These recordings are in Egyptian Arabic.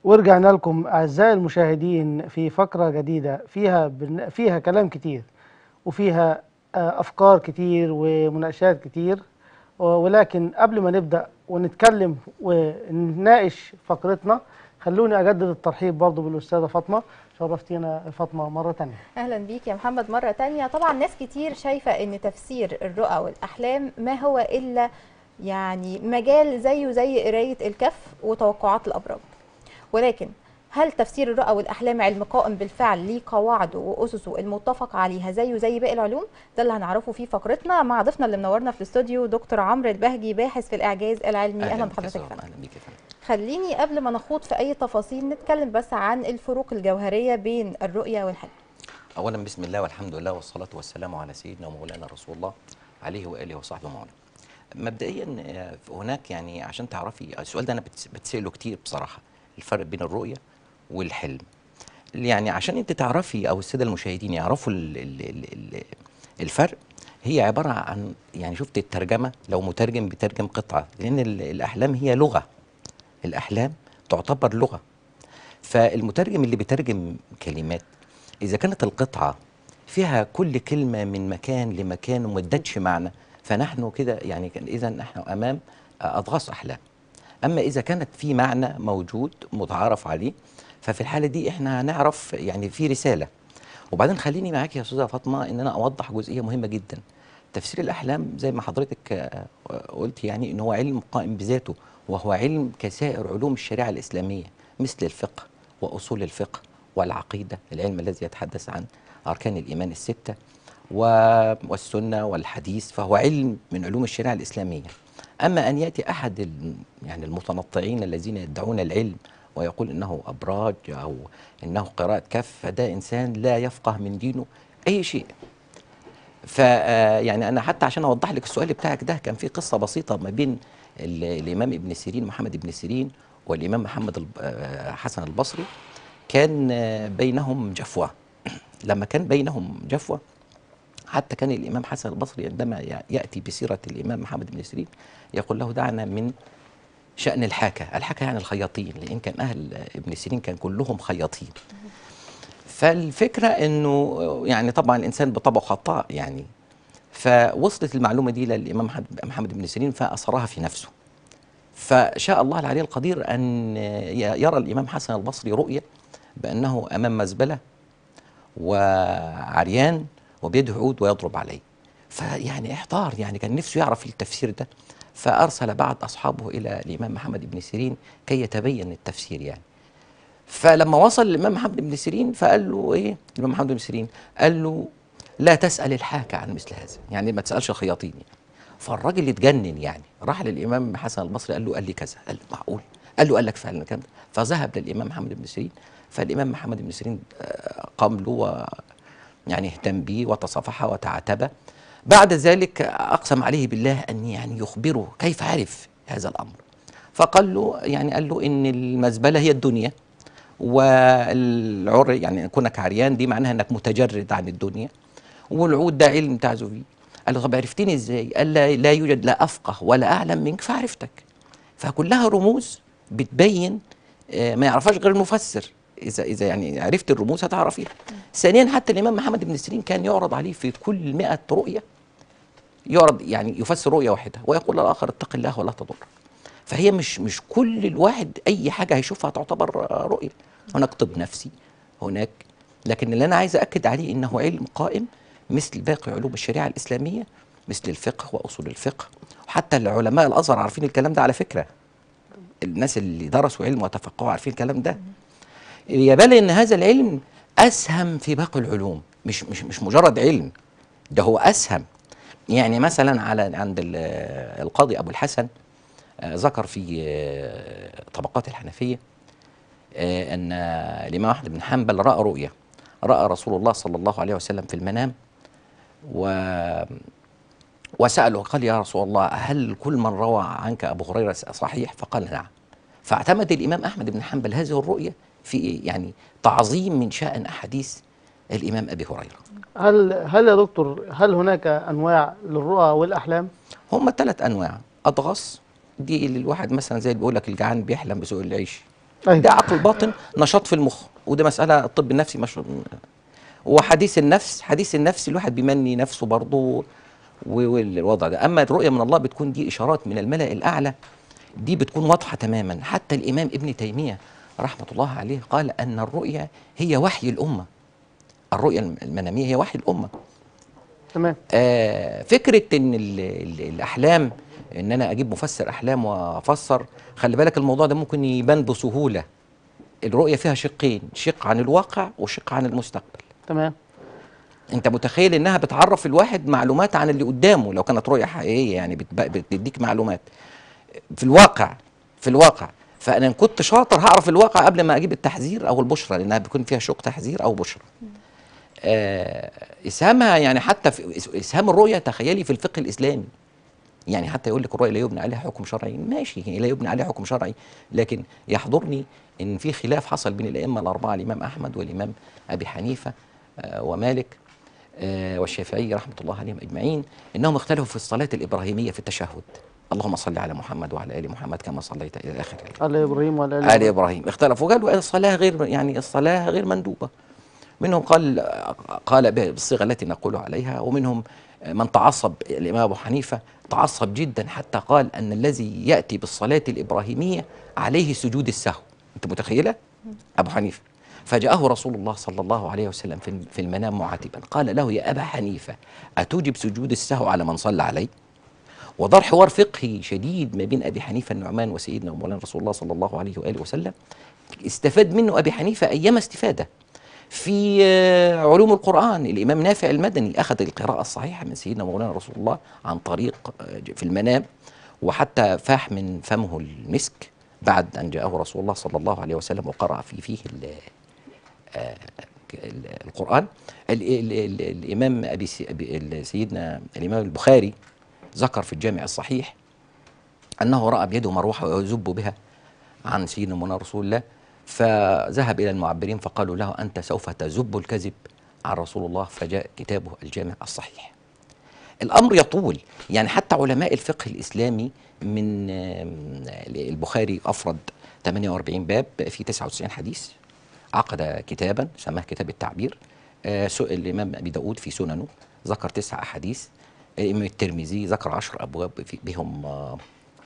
ورجعنا لكم أعزائي المشاهدين في فقرة جديدة فيها بن- فيها كلام كتير وفيها آه، أفكار كتير ومناقشات كتير و- ولكن قبل ما نبدأ ونتكلم ونناقش فقرتنا خلوني أجدد الترحيب برضو بالأستاذة فاطمة شرفتينا فاطمة مرة تانية اهلا بيك يا محمد مره تانية طبعا ناس كتير شايفه ان تفسير الرؤى والاحلام ما هو الا يعني مجال زيه زي قرايه الكف وتوقعات الابراج ولكن هل تفسير الرؤى والاحلام علم قائم بالفعل ليه قواعده واسسه المتفق عليها زيه زي باقي العلوم ده اللي هنعرفه في فقرتنا مع ضيفنا اللي منورنا في الاستوديو دكتور عمرو البهجي باحث في الاعجاز العلمي اهلا بك يا بحضرتك يا سلام، فندم اهلا بيك يا فندم خليني قبل ما نخوض في اي تفاصيل نتكلم بس عن الفروق الجوهريه بين الرؤيه والحلم اولا بسم الله والحمد لله والصلاه والسلام على سيدنا ومولانا رسول الله عليه واله وصحبه ومن مبدئيا آه، هناك يعني عشان تعرفي السؤال ده انا بتس- بتساله كتير بصراحه الفرق بين الرؤيه والحلم يعني عشان انت تعرفي او الساده المشاهدين يعرفوا ال ال ال ال الفرق هي عباره عن يعني شفت الترجمه لو مترجم بيترجم قطعه لان ال- الاحلام هي لغه الاحلام تعتبر لغه فالمترجم اللي بيترجم كلمات اذا كانت القطعه فيها كل كلمه من مكان لمكان وما ادتش معنى فنحن كده يعني اذا نحن امام اضغاث احلام اما اذا كانت في معنى موجود متعارف عليه ففي الحاله دي احنا هنعرف يعني في رساله وبعدين خليني معاك يا استاذه فاطمه ان انا اوضح جزئيه مهمه جدا تفسير الاحلام زي ما حضرتك آه، قلت يعني ان هو علم قائم بذاته وهو علم كسائر علوم الشريعه الاسلاميه مثل الفقه واصول الفقه والعقيده العلم الذي يتحدث عن اركان الايمان السته و- والسنه والحديث فهو علم من علوم الشريعه الاسلاميه اما ان ياتي احد ال- يعني المتنطعين الذين يدعون العلم ويقول انه ابراج او انه قراءه كف فده انسان لا يفقه من دينه اي شيء ف آه، يعني انا حتى عشان اوضح لك السؤال بتاعك ده كان في قصه بسيطه ما بين ال- الامام ابن سيرين محمد ابن سيرين والامام محمد الب- آه، حسن البصري كان آه، بينهم جفوه لما كان بينهم جفوه حتى كان الامام حسن البصري عندما ي- ياتي بسيره الامام محمد بن سيرين يقول له دعنا من شأن الحاكة الحاكة يعني الخياطين لأن كان أهل ابن سيرين كان كلهم خياطين فالفكرة أنه يعني طبعا الإنسان بطبعه خطاء يعني فوصلت المعلومة دي للإمام محمد- محمد بن سيرين فأصرها في نفسه فشاء الله العلي القدير أن ي- يرى الإمام حسن البصري رؤية بأنه أمام مزبلة وعريان وبيده عود ويضرب عليه فيعني احتار يعني كان نفسه يعرف التفسير ده فأرسل بعض أصحابه إلى الإمام محمد بن سيرين كي يتبين التفسير يعني فلما وصل الإمام محمد بن سيرين فقال له إيه الإمام محمد بن سيرين قال له لا تسأل الحاكة عن مثل هذا يعني ما تسألش الخياطين يعني. فالراجل اتجنن يعني راح للإمام حسن البصري قال له قال لي كذا قال له معقول قال له قال لك فعلا كذا فذهب للإمام محمد بن سيرين فالإمام محمد بن سيرين آه، قام له و يعني اهتم به وتصافح وتعاتب بعد ذلك أقسم عليه بالله أن يعني يخبره كيف عرف هذا الأمر فقال له يعني قال له إن المزبلة هي الدنيا والعر يعني كونك عريان دي معناها انك متجرد عن الدنيا والعود ده علم تعزو فيه قال له طب عرفتني ازاي؟ قال لا, لا يوجد لا افقه ولا اعلم منك فعرفتك فكلها رموز بتبين آه، ما يعرفهاش غير المفسر اذا اذا يعني عرفت الرموز هتعرفيها ثانيا حتى الامام محمد بن سيرين كان يعرض عليه في كل 100 رؤيه يعرض يعني يفسر رؤيه واحده ويقول الاخر اتق الله ولا تضر فهي مش مش كل الواحد اي حاجه هيشوفها تعتبر آه، رؤيه هناك طب نفسي هناك لكن اللي انا عايز اكد عليه انه علم قائم مثل باقي علوم الشريعه الاسلاميه مثل الفقه واصول الفقه وحتى العلماء الازهر عارفين الكلام ده على فكره الناس اللي درسوا علم وتفقهوا عارفين الكلام ده يبان ان هذا العلم اسهم في باقي العلوم مش مش مش مجرد علم ده هو اسهم يعني مثلا على عند ال- القاضي ابو الحسن آه، ذكر في آه، طبقات الحنفيه آه، ان الامام احمد بن حنبل راى رؤيا راى رسول الله صلى الله عليه وسلم في المنام و وساله قال يا رسول الله هل كل من روى عنك ابو هريره صحيح فقال نعم فاعتمد الامام احمد بن حنبل هذه الرؤيه في إيه؟ يعني تعظيم من شان احاديث الامام ابي هريره هل هل يا دكتور هل هناك أنواع للرؤى والأحلام؟ هم ثلاث انواع اضغص دي اللي الواحد مثلا زي اللي بيقول لك الجعان بيحلم بسوء العيش أيوة. ده عقل باطن نشاط في المخ وده مساله الطب النفسي مش وحديث النفس حديث النفس الواحد بيمني نفسه برضه و- والوضع ده اما الرؤيه من الله بتكون دي اشارات من الملا الاعلى دي بتكون واضحه تماما حتى الامام ابن تيميه رحمه الله عليه قال ان الرؤيه هي وحي الامه الرؤيه المناميه هي وحي الامه تمام آه فكره ان ال ال الاحلام ان انا اجيب مفسر احلام وافسر خلي بالك الموضوع ده ممكن يبان بسهوله الرؤيه فيها شقين شق عن الواقع وشق عن المستقبل تمام انت متخيل انها بتعرف الواحد معلومات عن اللي قدامه لو كانت رؤيه حقيقيه يعني بتب- بتديك معلومات في الواقع في الواقع فانا إن كنت شاطر هعرف الواقع قبل ما اجيب التحذير او البشرى لانها بيكون فيها شق تحذير او بشرى آه اسهامها يعني حتى في اسهام الرؤيه تخيلي في الفقه الاسلامي يعني حتى يقول لك الرؤيه لا يبنى عليها حكم شرعي ماشي هي لا يبنى عليها حكم شرعي لكن يحضرني ان في خلاف حصل بين الائمه الاربعه الامام احمد والامام ابي حنيفه آه ومالك آه والشافعي رحمه الله عليهم اجمعين انهم اختلفوا في الصلاه الابراهيميه في التشهد اللهم صل على محمد وعلى ال محمد كما صليت الى اخر على ابراهيم وعلى آل إبراهيم اختلفوا قالوا الصلاة غير يعني الصلاة غير مندوبة منهم قال قال به بالصيغة التي نقول عليها ومنهم من تعصب الإمام أبو حنيفة تعصب جدا حتى قال أن الذي يأتي بالصلاة الإبراهيمية عليه سجود السهو أنت متخيلة؟ أبو حنيفة فجاءه رسول الله صلى الله عليه وسلم في في المنام معاتبا قال له يا أبا حنيفة أتوجب سجود السهو على من صلى عليه؟ ودار حوار فقهي شديد ما بين ابي حنيفه النعمان وسيدنا ومولانا رسول الله صلى الله عليه واله وسلم استفاد منه ابي حنيفه ايام استفاده في آه، علوم القران الامام نافع المدني اخذ القراءه الصحيحه من سيدنا مولانا رسول الله عن طريق آه، في المنام وحتى فاح من فمه المسك بعد ان جاءه رسول الله صلى الله عليه وسلم وقرأ في فيه ال- آه، ال- القرآن ال ال ال الإمام أبي سي- أبي- ال- سيدنا الإمام البخاري ذكر في الجامع الصحيح أنه رأى بيده مروحة ويذب بها عن سيدنا مولانا رسول الله فذهب إلى المعبرين فقالوا له أنت سوف تذب الكذب عن رسول الله فجاء كتابه الجامع الصحيح الامر يطول يعني حتى علماء الفقه الاسلامي من آم، البخاري افرد 48 باب في 99 حديث عقد كتابا سماه كتاب التعبير آه، سئل الامام ابي داود في سننه ذكر تسع احاديث الامام الترمذي ذكر عشر ابواب في- بهم آه،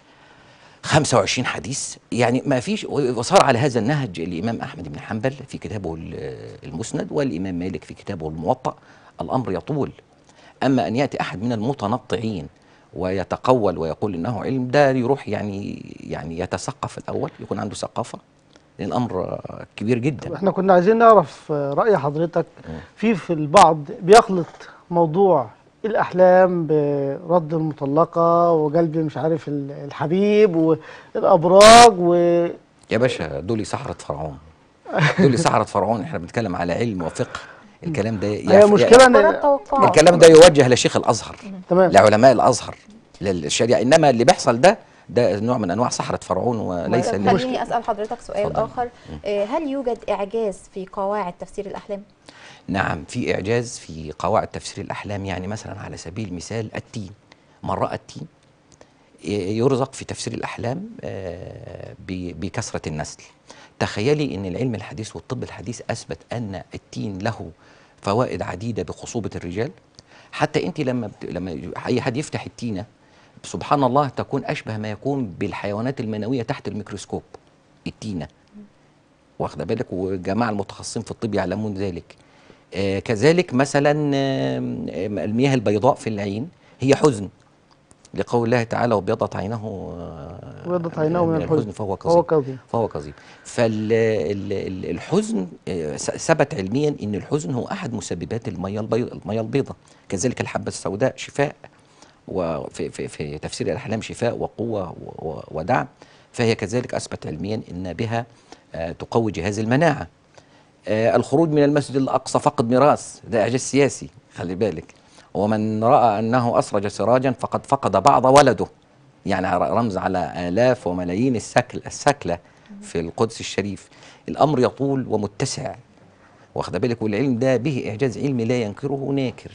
25 حديث يعني ما فيش وصار على هذا النهج الامام احمد بن حنبل في كتابه ال- المسند والامام مالك في كتابه الموطأ الامر يطول اما ان ياتي احد من المتنطعين ويتقول ويقول انه علم ده يروح يعني يعني يتثقف الاول يكون عنده ثقافه لان الامر آه، كبير جدا احنا كنا عايزين نعرف آه، رأي حضرتك في في البعض بيخلط موضوع الأحلام برد المطلقة وقلب مش عارف ال- الحبيب والأبراج و يا باشا دول سحرة فرعون دول سحرة فرعون احنا بنتكلم على علم وفقه الكلام ده هي يف- المشكلة مجرد إن توقعات الكلام ده يوجه لشيخ الازهر تمام لعلماء الازهر للشريعه انما اللي بيحصل ده ده نوع من انواع سحره فرعون وليس طب له خليني اسال حضرتك سؤال اتفضل. اخر آه، هل يوجد اعجاز في قواعد تفسير الاحلام نعم في اعجاز في قواعد تفسير الاحلام يعني مثلا على سبيل المثال التين من راى التين ي- يرزق في تفسير الاحلام آه، ب- بكثره النسل تخيلي ان العلم الحديث والطب الحديث اثبت ان التين له فوائد عديده بخصوبه الرجال حتى انت لما بت... لما اي حد يفتح التينه سبحان الله تكون اشبه ما يكون بالحيوانات المنويه تحت الميكروسكوب التينه واخده بالك والجماعه المتخصصين في الطب يعلمون ذلك آه كذلك مثلا آم، آم، المياه البيضاء في العين هي حزن لقول الله تعالى وبيضت عينه آه، وبيضت عينه من الحزن فهو فهو كظيم كظيم فهو كظيم فالحزن ثبت علميا ان الحزن هو احد مسببات الميه البيضاء الميه البيضاء كذلك الحبه السوداء شفاء وفي في في تفسير الاحلام شفاء وقوه و- و- ودعم فهي كذلك اثبت علميا ان بها آه، تقوي جهاز المناعه آه، الخروج من المسجد الاقصى فقد ميراث ده اعجاز سياسي خلي بالك ومن راى انه اسرج سراجا فقد فقد بعض ولده يعني رمز على الاف وملايين السكل السكله في القدس الشريف الامر يطول ومتسع واخد بالك والعلم ده به اعجاز علمي لا ينكره ناكر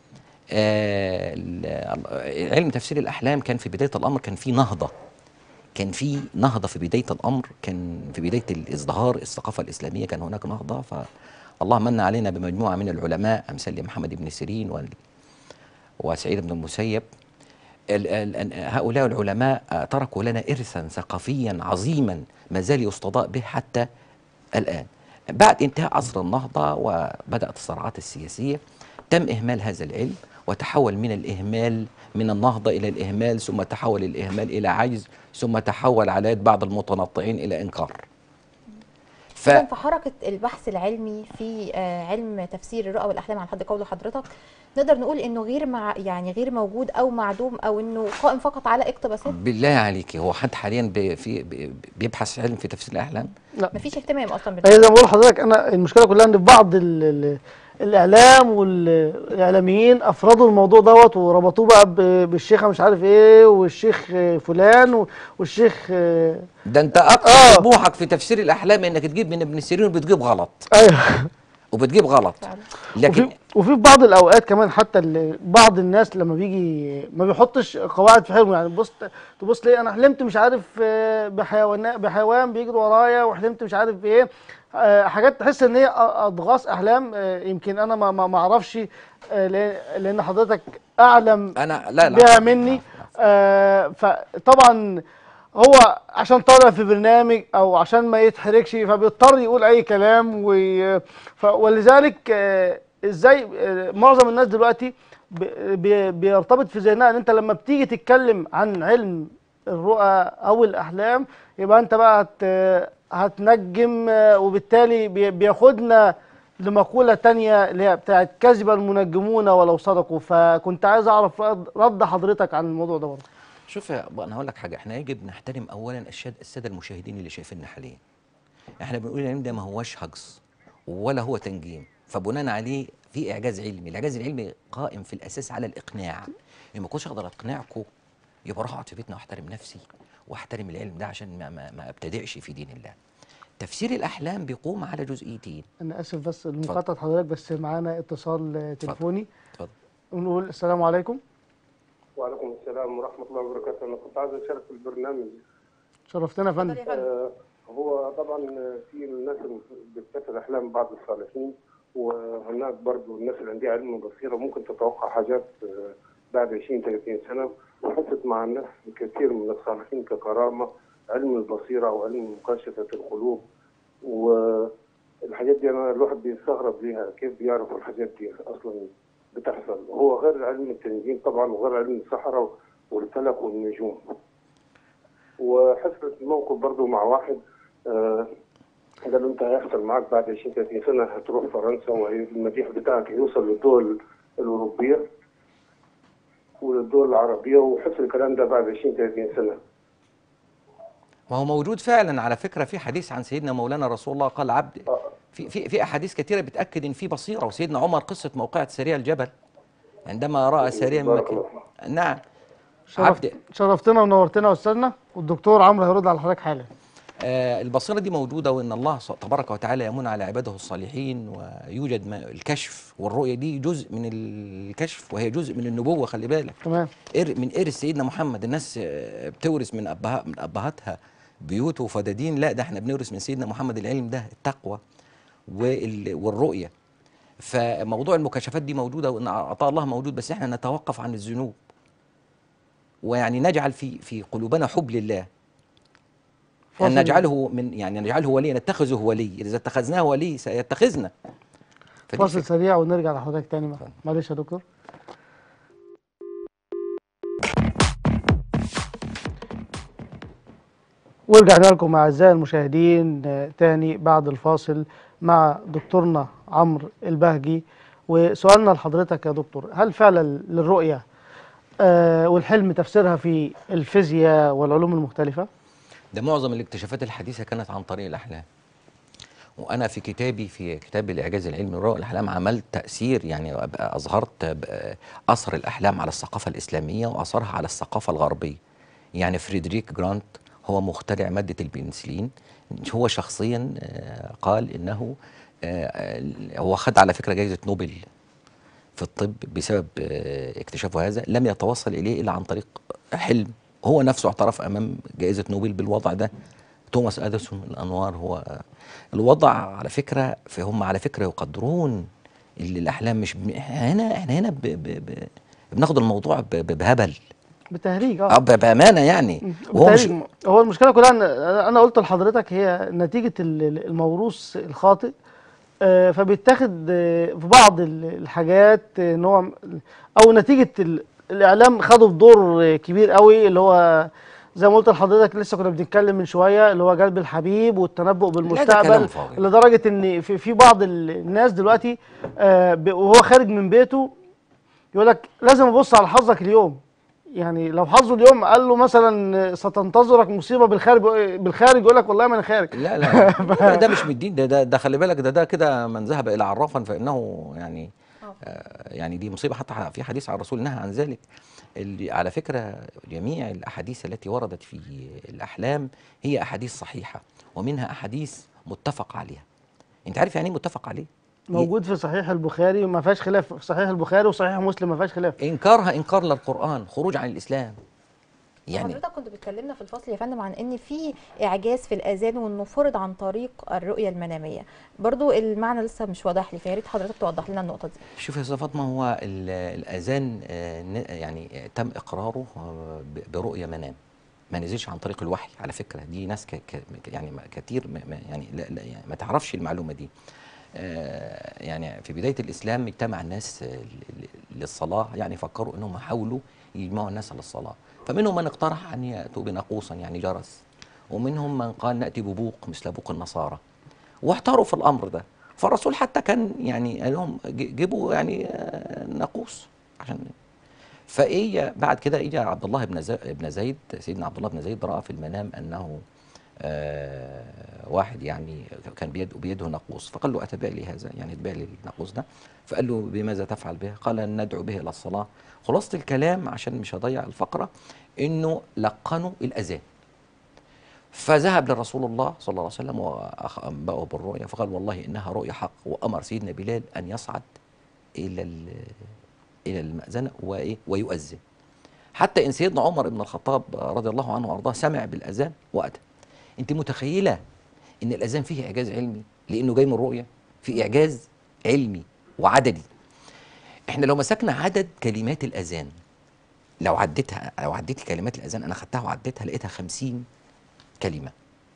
آه، ال- علم تفسير الاحلام كان في بدايه الامر كان في نهضه كان في نهضه في بدايه الامر كان في بدايه الازدهار الثقافه الاسلاميه كان هناك نهضه فالله من علينا بمجموعه من العلماء امثال محمد بن سيرين وال- وسعيد بن المسيب ال- ال- هؤلاء العلماء آه، تركوا لنا إرثا ثقافيا عظيما ما زال يستضاء به حتى الآن بعد انتهاء عصر النهضة وبدأت الصراعات السياسية تم إهمال هذا العلم وتحول من الإهمال من النهضة إلى الإهمال ثم تحول الإهمال إلى عجز ثم تحول على يد بعض المتنطعين إلى إنكار ف... إذن في حركة البحث العلمي في آه، علم تفسير الرؤى والأحلام على حد قول حضرتك نقدر نقول إنه غير مع يعني غير موجود أو معدوم أو إنه قائم فقط على اقتباسات بالله عليك هو حد حاليا بي في بي- بيبحث علم في تفسير الأحلام لا مفيش اهتمام أصلا هي بالفكرة زي ما بقول لحضرتك انا المشكله كلها ان في بعض ال ال الاعلام والاعلاميين افرضوا الموضوع دوت وربطوه بقى ب- بالشيخه مش عارف ايه والشيخ آه، فلان و- والشيخ آه، ده انت اقصى آه. طموحك في تفسير الاحلام انك تجيب من ابن سيرين وبتجيب غلط ايوه وبتجيب غلط فعلا. لكن وفي وفي في بعض الاوقات كمان حتى ال- بعض الناس لما بيجي ما بيحطش قواعد في حلمه يعني بص تبص ليه انا حلمت مش عارف آه، بحيوان بحيوان بيجري ورايا وحلمت مش عارف بايه آه، حاجات تحس ان هي أ- اضغاث احلام آه، يمكن انا ما ما ما اعرفش آه، لان لأن حضرتك اعلم انا لا لا بيها مني آه فطبعا هو عشان طالع في برنامج او عشان ما يتحركش فبيضطر يقول اي كلام و- ف- ولذلك آه ازاي آه معظم الناس دلوقتي ب- بي- بيرتبط في ذهنها ان انت لما بتيجي تتكلم عن علم الرؤى او الاحلام يبقى انت بقى هت هتنجم آه، وبالتالي بي- بياخدنا لمقولة تانية اللي هي بتاعت كذب المنجمون ولو صدقوا فكنت عايز اعرف رد- رد حضرتك عن الموضوع ده برضه شوف يا أبو، انا هقول لك حاجه احنا يجب نحترم اولا الشد الساده المشاهدين اللي شايفيننا حاليا احنا بنقول العلم ده ما هوش هجص ولا هو تنجيم فبناء عليه في اعجاز علمي الاعجاز العلمي قائم في الاساس على الاقناع لما كنتش اقدر اقنعكم يبقى اروح اقعد في بيتنا واحترم نفسي واحترم العلم ده عشان ما, ما, ما ابتدعش في دين الله تفسير الاحلام بيقوم على جزئيتين انا اسف بس لمقاطعة حضرتك بس معانا اتصال آه، تليفوني اتفضل ونقول السلام عليكم وعليكم السلام ورحمة الله وبركاته أنا كنت عايز أشارك في البرنامج شرفتنا يا فندم آه هو طبعا في الناس اللي بتفسر أحلام بعض الصالحين وهناك برضو الناس اللي عندها علم وبصيرة ممكن تتوقع حاجات آه بعد 20 30 سنة وحصلت مع الناس كثير من الصالحين ككرامة علم البصيرة وعلم مكاشفة القلوب والحاجات دي أنا الواحد بيستغرب ليها كيف بيعرفوا الحاجات دي أصلا بتحصل هو غير علم التنجيم طبعا وغير علم الصحراء والفلك والنجوم وحصلت موقف برضو مع واحد آه قال له انت هيحصل معاك بعد 20 30 سنه هتروح فرنسا والمديح بتاعك يوصل للدول الاوروبيه وللدول العربيه وحصل الكلام ده بعد 20 30 سنه وهو موجود فعلا على فكره في حديث عن سيدنا مولانا رسول الله قال عبد آه. في في في احاديث كثيره بتاكد ان في بصيره وسيدنا عمر قصه موقعه سريع الجبل عندما راى سريع من بارك مكان الله. نعم شرفت عبد شرفتنا ونورتنا يا استاذنا والدكتور عمرو هيرد على حضرتك حالا آه البصيره دي موجوده وان الله س- تبارك وتعالى يمن على عباده الصالحين ويوجد ما الكشف والرؤيه دي جزء من الكشف وهي جزء من النبوه خلي بالك تمام إر من إرث سيدنا محمد الناس آه، بتورث من أبها من أبهاتها بيوت وفدادين لا ده احنا بنورث من سيدنا محمد العلم ده التقوى وال- والرؤية فموضوع المكاشفات دي موجودة وإن عطاء الله موجود بس احنا نتوقف عن الذنوب ويعني نجعل في في قلوبنا حب لله أن فاصل. نجعله من يعني نجعله وليا نتخذه ولي إذا اتخذناه ولي سيتخذنا فدي فاصل الفكرة. سريع ونرجع لحضرتك تاني مع- معلش يا دكتور ورجعنا لكم اعزائي المشاهدين آه، تاني بعد الفاصل مع دكتورنا عمرو البهجي وسؤالنا لحضرتك يا دكتور هل فعلا للرؤية آه، والحلم تفسيرها في الفيزياء والعلوم المختلفة؟ ده معظم الاكتشافات الحديثة كانت عن طريق الأحلام وأنا في كتابي في كتاب الإعجاز العلمي والرؤى الأحلام عملت تأثير يعني أبقى أظهرت ب- أثر الأحلام على الثقافة الإسلامية وأثرها على الثقافة الغربية يعني فريدريك جرانت هو مخترع مادة البنسلين هو شخصيا آه، قال إنه آه، آه، هو خد على فكرة جائزة نوبل في الطب بسبب آه، اكتشافه هذا لم يتوصل إليه إلا عن طريق حلم هو نفسه اعترف امام جائزه نوبل بالوضع ده توماس اديسون الانوار هو الوضع على فكره فهم على فكره يقدرون اللي الاحلام مش ب... إحنا هنا احنا هنا ب... ب... ب... بناخد الموضوع ب... ب... بهبل بالتهريج اه ب- بامانه يعني وهو مش بالتهريج. هو المشكله كلها ان انا قلت لحضرتك هي نتيجه ال- الموروث الخاطئ آه، فبيتاخد آه، في بعض ال- الحاجات آه، ان هو او نتيجه ال- الاعلام خدوا في دور آه، كبير قوي اللي هو زي ما قلت لحضرتك لسه كنا بنتكلم من شويه اللي هو جلب الحبيب والتنبؤ كلام بالمستقبل فاضي. لدرجه ان في في بعض ال- الناس دلوقتي آه، ب- وهو خارج من بيته يقول لك لازم ابص على حظك اليوم يعني لو حظه اليوم قال له مثلا ستنتظرك مصيبه بالخارج بالخارج يقول لك والله ما انا خارج لا لا ده, ده مش من الدين ده ده, ده خلي بالك ده ده كده من ذهب الى عرافا فانه يعني آه. آه يعني دي مصيبه حتى في حديث عن الرسول نهى عن ذلك اللي على فكره جميع الاحاديث التي وردت في الاحلام هي احاديث صحيحه ومنها احاديث متفق عليها انت عارف يعني ايه متفق عليه موجود في صحيح البخاري وما فيهاش خلاف في صحيح البخاري وصحيح مسلم ما فيهاش خلاف انكارها انكار للقران خروج عن الاسلام يعني حضرتك كنت بتكلمنا في الفصل يا فندم عن ان في اعجاز في الاذان وانه فرض عن طريق الرؤيه المناميه برضو المعنى لسه مش واضح لي فيا ريت حضرتك توضح لنا النقطه دي شوف يا استاذ فاطمه هو ال- الاذان آه، ن- يعني آه، تم اقراره آه، ب- برؤيه منام ما نزلش عن طريق الوحي على فكره دي ناس ك ك يعني ما- كتير ما ما- يعني لا لا يعني ما تعرفش المعلومه دي آه، يعني في بدايه الاسلام اجتمع الناس آه، ل- ل- للصلاه يعني فكروا انهم حاولوا يجمعوا الناس للصلاه فمنهم من اقترح ان ياتوا بناقوسا يعني جرس ومنهم من قال ناتي ببوق مثل بوق النصارى واحتاروا في الامر ده فالرسول حتى كان يعني قال لهم ج- جيبوا يعني آه، ناقوس عشان فايه بعد كده اجى عبد الله بن زي- بن زيد سيدنا عبد الله بن زيد راى في المنام انه آه واحد يعني كان بيد بيده ناقوس فقال له اتبع لي هذا يعني اتبع لي الناقوس ده فقال له بماذا تفعل به؟ قال ندعو به الى الصلاه خلاصه الكلام عشان مش هضيع الفقره انه لقنوا الاذان فذهب لرسول الله صلى الله عليه وسلم وأنبأه بالرؤيا فقال والله إنها رؤيا حق وأمر سيدنا بلال أن يصعد إلى ال- إلى المأذنة وإيه ويؤذن حتى إن سيدنا عمر بن الخطاب رضي الله عنه وأرضاه سمع بالأذان وأتى أنت متخيلة إن الأذان فيه إعجاز علمي لأنه جاي من الرؤيا في إعجاز علمي وعددي إحنا لو مسكنا عدد كلمات الأذان لو عديتها لو عديت كلمات الأذان أنا خدتها وعديتها لقيتها خمسين كلمة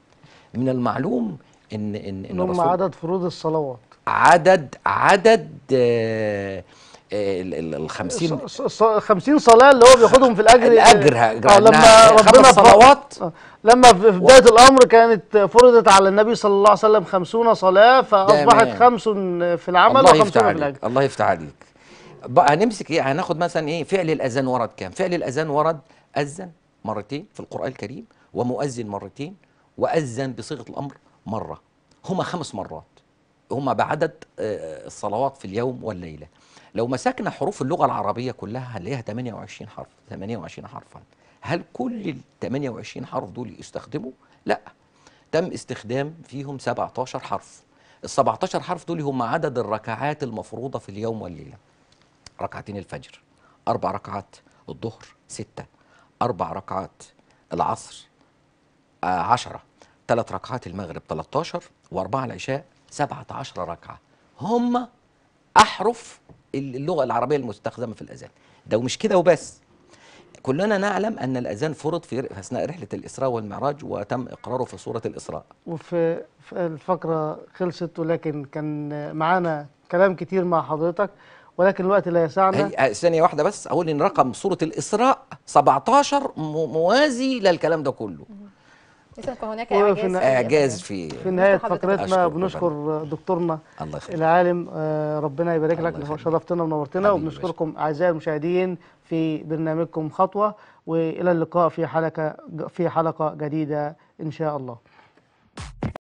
من المعلوم ان ان ان ان هم الرسول عدد فروض الصلوات عدد عدد آه، آه، ال- ال- ال 50 ص- ص- 50 صلاه اللي هو بياخدهم في الاجر الأجر ه- آه، لما إنها ربنا خمس ف- صلوات. آه، لما في في بدايه الامر كانت فرضت على النبي صلى الله عليه وسلم 50 صلاه فاصبحت تمام. خمس في العمل الله و50 يفتح في عليك الاجر الله يفتح عليك بقى هنمسك ايه هناخد مثلا ايه فعل الاذان ورد كام فعل الاذان ورد اذن مرتين في القران الكريم ومؤذن مرتين واذن بصيغه الامر مره هما خمس مرات هما بعدد آه، الصلوات في اليوم والليله لو مسكنا حروف اللغه العربيه كلها هنلاقيها 28 حرف 28 حرفا هل كل ال 28 حرف دول يستخدموا لا تم استخدام فيهم 17 حرف ال 17 حرف دول هم عدد الركعات المفروضة في اليوم والليلة ركعتين الفجر أربع ركعات الظهر ستة أربع ركعات العصر آه عشرة ثلاث ركعات المغرب 13 وأربعة العشاء 17 ركعة هم أحرف اللغة العربية المستخدمة في الأذان ده ومش كده وبس كلنا نعلم أن الأذان فرض في أثناء رحلة الإسراء والمعراج وتم إقراره في سورة الإسراء وفي في الفقره خلصت ولكن كان معانا كلام كتير مع حضرتك ولكن الوقت لا يسعنا هي ثانية واحدة بس أقول إن رقم سورة الإسراء 17 م- موازي للكلام ده كله اذا فهناك وفي اعجاز الن- إعجاز في في نهايه نشكر حضرتك. فقرتنا أشكر بنشكر دكتورنا الله يخليك العالم آه، ربنا يبارك الله لك يخليك. شرفتنا ونورتنا حبيبي وبنشكركم اعزائي المشاهدين في برنامجكم خطوه والى اللقاء في حلقه في حلقه جديده ان شاء الله